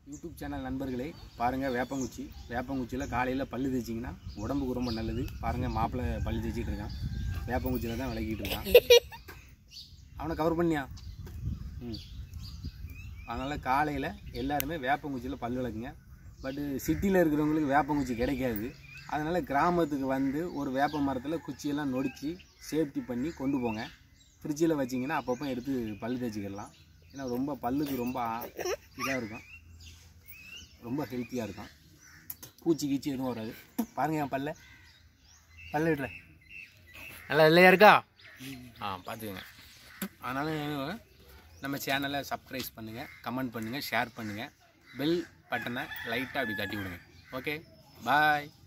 YouTube channel நண்பர்களே பாருங்கள் வேப்பங்குச்சி வேப்பங்குச்சியில் காலையில் பல்லு தேய்ச்சிங்கன்னா உடம்புக்கு ரொம்ப நல்லது பாருங்கள் மாப்பிள்ளை பல்லு தேய்ச்சிட்டு இருக்கான் வேப்பங்குச்சியில் தான் விளக்கிட்டு இருக்கான் அவனை கவர் பண்ணியா ம் அதனால் காலையில் எல்லாருமே வேப்பங்குச்சியில் பல் விளக்குங்க பட்டு சிட்டியில் இருக்கிறவங்களுக்கு வேப்பங்குச்சி கிடைக்காது அதனால் கிராமத்துக்கு வந்து ஒரு வேப்ப மரத்தில் குச்சியெல்லாம் நொடிச்சு சேஃப்டி பண்ணி கொண்டு போங்க ஃப்ரிட்ஜில் வச்சிங்கன்னா அப்பப்போ எடுத்து பல் தேய்ச்சிக்கிடலாம் ஏன்னா ரொம்ப பல்லுக்கு ரொம்ப இதாக இருக்கும் ரொம்ப ஹெல்த்தியாக இருக்கும் பூச்சி கீச்சி எதுவும் வராது பாருங்க என் பல்ல பல்ல விடுற நல்லா இல்லையா இருக்கா ஆ பார்த்துக்கங்க அதனால் நம்ம சேனலை சப்ஸ்கிரைப் பண்ணுங்கள் கமெண்ட் பண்ணுங்கள் ஷேர் பண்ணுங்கள் பெல் பட்டனை லைட்டாக அப்படி தட்டி விடுங்க ஓகே பாய்